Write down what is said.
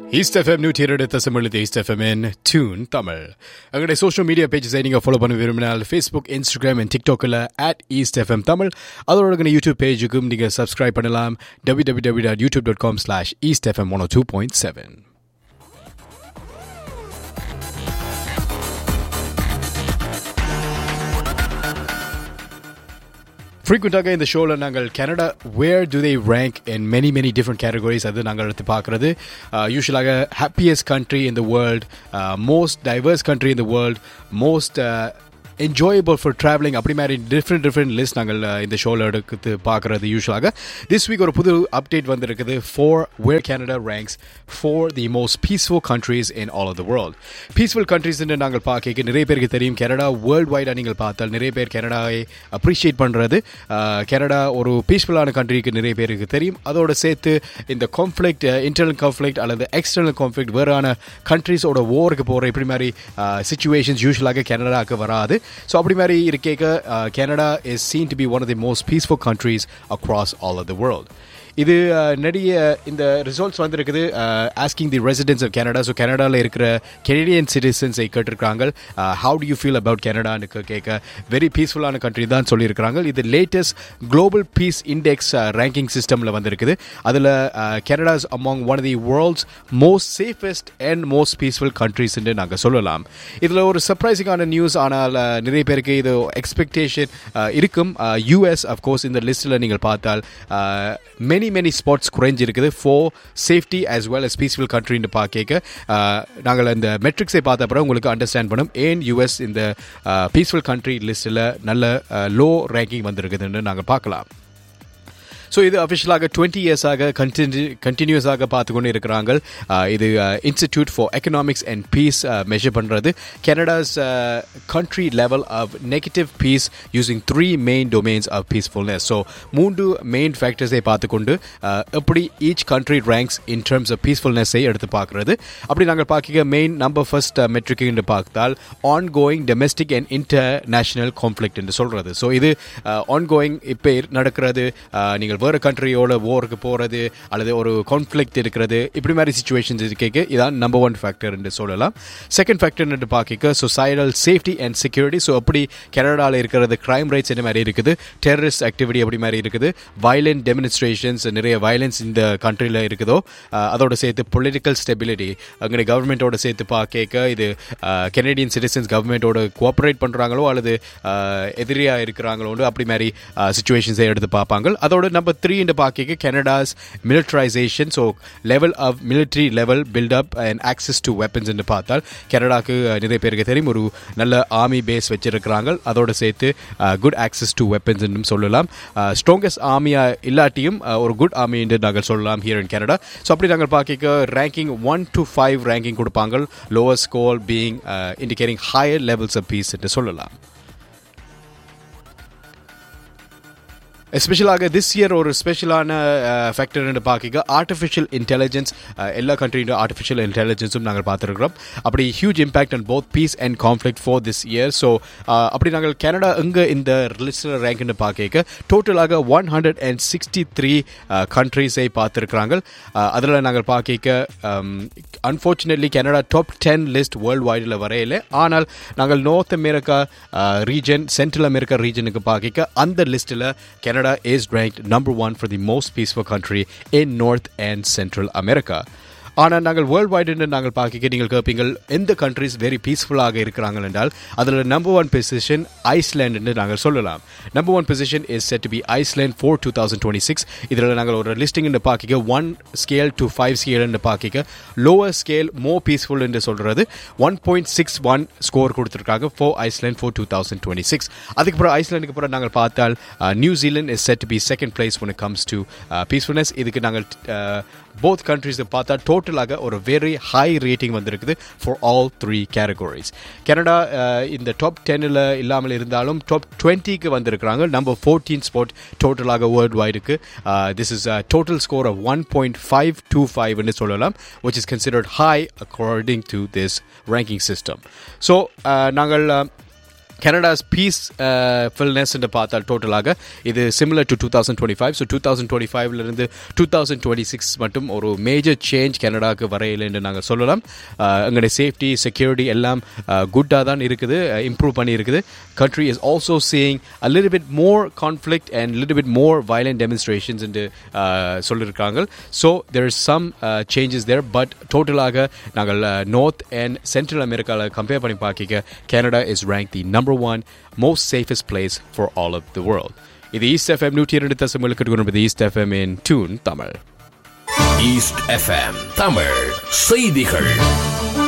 East FM நூற்றி இரண்டு தசமழுது East FM in tune Tamil எங்களுடைய சோஷியல் மீடியா பேஜஸை நீங்கள் ஃபாலோ பண்ண விரும்பினால் ஃபேஸ்புக் இன்ஸ்டாகிராம் அண்ட் டிக்டாக்கில் அட் ஈஸ்ட் எஃப்எம் தமிழ் அதோட யூடியூப் பேஜுக்கும் நீங்கள் சப்ஸ்கிரைப் பண்ணலாம் W W W dot YouTube dot com slash East FM one two point seven ஃப்ரீக்வெண்ட்டாக இந்த ஷோவில் நாங்கள் Canada where do they rank in many many different categories அது நாங்கள் எடுத்து பார்க்குறது யூஸ்வலாக happiest country in the world most diverse country in the world most enjoyable for travelling அப்படி மாதிரி டிஃப்ரெண்ட் டிஃப்ரெண்ட் லிஸ்ட் நாங்கள் இந்த ஷோவில் எடுத்து பார்க்குறது யூஸ்வலாக திஸ் வீக் ஒரு புது அப்டேட் வந்திருக்குது for where Canada ranks for the most peaceful countries in all of the world peaceful countries நாங்கள் பார்க்க நிறைய பேருக்கு தெரியும் கனடா வேர்ல்டு வைடாக நீங்கள் பார்த்தால் நிறைய பேர் கனடாவை அப்ரிஷியேட் பண்ணுறது கனடா ஒரு பீஸ்ஃபுல்லான கண்ட்ரிக்கு நிறைய பேருக்கு தெரியும் அதோடு சேர்த்து இந்த கான்ஃப்ளிக்ட் இன்டர்னல் கான்ஃப்ளிக்ட் அல்லது எக்ஸ்டர்னல் கான்ஃப்ளிக்ட் வேறான கண்ட்ரீஸோட ஓருக்கு போகிற இப்படி மாதிரி சுச்சுவேஷன்ஸ் யூஸ்வலாக கனடாவுக்கு வராது ஸோ அப்படி மாதிரி இருக்கேக்க Canada is seen to be one of the most peaceful countries across all of the world இது நிறைய இந்த ரிசல்ட்ஸ் வந்திருக்குது asking the residents of Canada so கனடாவில் இருக்கிற கெனடியன் சிட்டிசன்ஸை கேட்டிருக்காங்க how do you feel about கனடான்னு கேட்க வெரி பீஸ்ஃபுல்லான கண்ட்ரி தான் சொல்லியிருக்கிறாங்க இது latest global peace index ranking சிஸ்டமில் வந்திருக்குது அதில் Canada's among one of the world's most safest and most peaceful கண்ட்ரிஸ்ன்னு நாங்கள் சொல்லலாம் இதில் ஒரு சர்ப்ரைசிங்கான நியூஸ் ஆனால் நிறைய பேருக்கு இது எக்ஸ்பெக்டேஷன் இருக்கும் யூஎஸ் அஃப்கோர்ஸ் இந்த லிஸ்ட்டில் நீங்கள் பார்த்தால் மெனி மெனி மெனி ஸ்பாட்ஸ் குறைஞ்சிருக்குது for safety as well as peaceful கண்ட்ரின்னு பார்க்க நாங்கள் இந்த மெட்ரிக்ஸை பார்த்த அப்புறம் உங்களுக்கு அண்டர்ஸ்டாண்ட் பண்ணும் ஏன் யூஎஸ் இந்த பீஸ்ஃபுல் கண்ட்ரி லிஸ்ட்டில் நல்ல லோ ரேங்கிங் வந்திருக்குதுன்னு நாங்கள் பார்க்கலாம் ஸோ இது அஃபிஷியலாக டுவெண்ட்டி இயர்ஸாக கண்டினியூ கண்டினியூஸாக பார்த்து கொண்டு இருக்கிறாங்க இது institute for economics and peace measure பண்ணுறது Canada's country level of negative peace using three main domains of peacefulness so மூன்று மெயின் ஃபேக்டர்ஸை பார்த்துக்கொண்டு எப்படி each country ranks in terms of பீஸ்ஃபுல்னஸை எடுத்து பார்க்குறது அப்படி நாங்கள் பார்க்க மெயின் நம்பர் ஃபர்ஸ்ட் மெட்ரிக் என்று பார்த்தால் ongoing domestic and international conflict என்று சொல்கிறது ஸோ இது ஆன் கோயிங் இப்போ நடக்கிறது நீங்கள் வேறு கண்ட்ரியோட ஓருக்கு போகிறது அல்லது ஒரு கான்ஃப்ளிக்ட் இருக்கிறது இப்படி மாதிரி சுச்சுவேஷன்ஸ் இருக்க இதான் நம்பர் ஒன் ஃபேக்டர் என்று சொல்லலாம் செகண்ட் ஃபேக்டர் என்று பார்க்க societal safety and security so அப்படி கனடாவில் இருக்கிறது கிரைம் ரேட்ஸ் என்ன மாதிரி இருக்குது டெரரிஸ்ட் ஆக்டிவிட்டி அப்படி மாதிரி இருக்குது வயலண்ட் டெமினிஸ்ட்ரேஷன்ஸ் நிறைய வயலன்ஸ் இந்த கண்ட்ரியில் இருக்குதோ அதோட சேர்த்து பொலிட்டிக்கல் ஸ்டெபிலிட்டி அங்கே கவர்மெண்ட்டோட சேர்த்து பார்க்க இது கெனடியன் சிட்டிசன்ஸ் கவர்மெண்ட்டோட கோஆப்ரேட் பண்ணுறாங்களோ அல்லது எதிரியாக இருக்கிறாங்களோ அப்படி மாதிரி சுச்சுவேஷன்ஸை எடுத்து பார்ப்பாங்க அதோட நம்பர் த்ரீ என்று பார்க்க Canada's militarization so level of military level buildup and access to weapons என்று பார்த்தால் கனடாக்கு நிறைய பேருக்கு தெரியும் ஒரு நல்ல ஆர்மி பேஸ் வச்சிருக்கிறாங்க அதோட சேர்த்து குட் ஆக்சஸ் டு வெப்பன்ஸ் என்றும் சொல்லலாம் ஸ்ட்ராங்கஸ்ட் ஆர்மியாக இல்லாட்டியும் ஒரு குட் ஆர்மி என்று நாங்கள் சொல்லலாம் ஹியர் இன் கனடா ஸோ அப்படி நாங்கள் பார்க்க ranking one to five ranking கொடுப்பாங்க lower score being indicating higher levels of peace என்று சொல்லலாம் எஸ்பெஷலாக திஸ் இயர் ஒரு ஸ்பெஷலான ஃபேக்டர்னு பார்க்க ஆர்டிஃபிஷியல் இன்டெலிஜென்ஸ் எல்லா கண்ட்ரியோட ஆர்டிஃபிஷியல் இன்டெலிஜென்ஸும் நாங்கள் பார்த்துருக்கிறோம் அப்படி huge impact and both peace and conflict for this year so அப்படி நாங்கள் கனடா எங்கே இந்த லிஸ்டில் ரேங்க்னு பார்க்க டோட்டலாக one hundred and sixty three கண்ட்ரிஸை பார்த்துருக்குறாங்க அதில் நாங்கள் பார்க்க unfortunately Canada top ten list world வைடில் வரையில ஆனால் நாங்கள் North America region central America ரீஜனுக்கு பார்க்க அந்த லிஸ்ட்டில் Canada is ranked number one for the most peaceful country in North and Central America. ஆனால் நாங்கள் வேர்ல்டு வைடுன்னு நாங்கள் பார்க்க நீங்கள் கேட்பீங்கள் எந்த கண்ட்ரிஸ் வெரி பீஸ்ஃபுல்லாக இருக்கிறாங்க என்றால் அதில் நம்பர் ஒன் பொசிஷன் ஐஸ்லேண்ட் நாங்கள் சொல்லலாம் number one position is set to be Iceland for two thousand twenty six இதில் நாங்கள் ஒரு லிஸ்டிங் பார்க்க ஒன் ஸ்கேல் டு ஃபைவ் ஸ்கேல்னு பார்க்க லோவர் ஸ்கேல் மோ பீஸ்ஃபுல் என்று சொல்கிறது one point six one score கொடுத்துருக்காங்க for Iceland for two thousand twenty six அதுக்கப்புறம் ஐஸ்லேண்டுக்கு அப்புறம் நாங்கள் பார்த்தால் New Zealand is set to be second place one comes to peacefulness இதுக்கு நாங்கள் போத் கண்ட்ரிஸை பார்த்தா டோட்டலாக ஒரு வெரி ஹை ரேட்டிங் வந்திருக்குது for all three categories Canada இந்த டாப் டென்னில் இல்லாமல் இருந்தாலும் டாப் டுவெண்ட்டிக்கு வந்திருக்கிறாங்க நம்பர் ஃபோர்டீன் ஸ்பாட் டோட்டலாக வேர்ல்டு வைடுக்கு this is total score of one point five two ஃபைவ்னு சொல்லலாம் which is considered high according to this ranking system so நாங்கள் கனடாஸ் பீஸ் ஃபில்னஸ் என்று பார்த்தால் டோட்டலாக இது similar to two thousand twenty five so two thousand twenty ஃபைவ்லேருந்து two thousand twenty six மட்டும் ஒரு மேஜர் சேஞ்ச் கனடாவுக்கு வரையில் என்று நாங்கள் சொல்லலாம் எங்களுடைய சேஃப்டி செக்யூரிட்டி எல்லாம் குட்டாக தான் இருக்குது இம்ப்ரூவ் பண்ணி இருக்குது country is also seeing a little bit more conflict and little bit more violent demonstrations என்று சொல்லியிருக்காங்க so there is some changes there but டோட்டலாக நாங்கள் நார்த் அண்ட் சென்ட்ரல் அமெரிக்காவில் கம்பேர் பண்ணி பார்க்க Canada is rank the number one most safest place for all of the world இது East FM நூற்றி இரண்டு தசமலுக்கு கொண்டு East FM in tune Tamil East FM Tamil செய்திகள்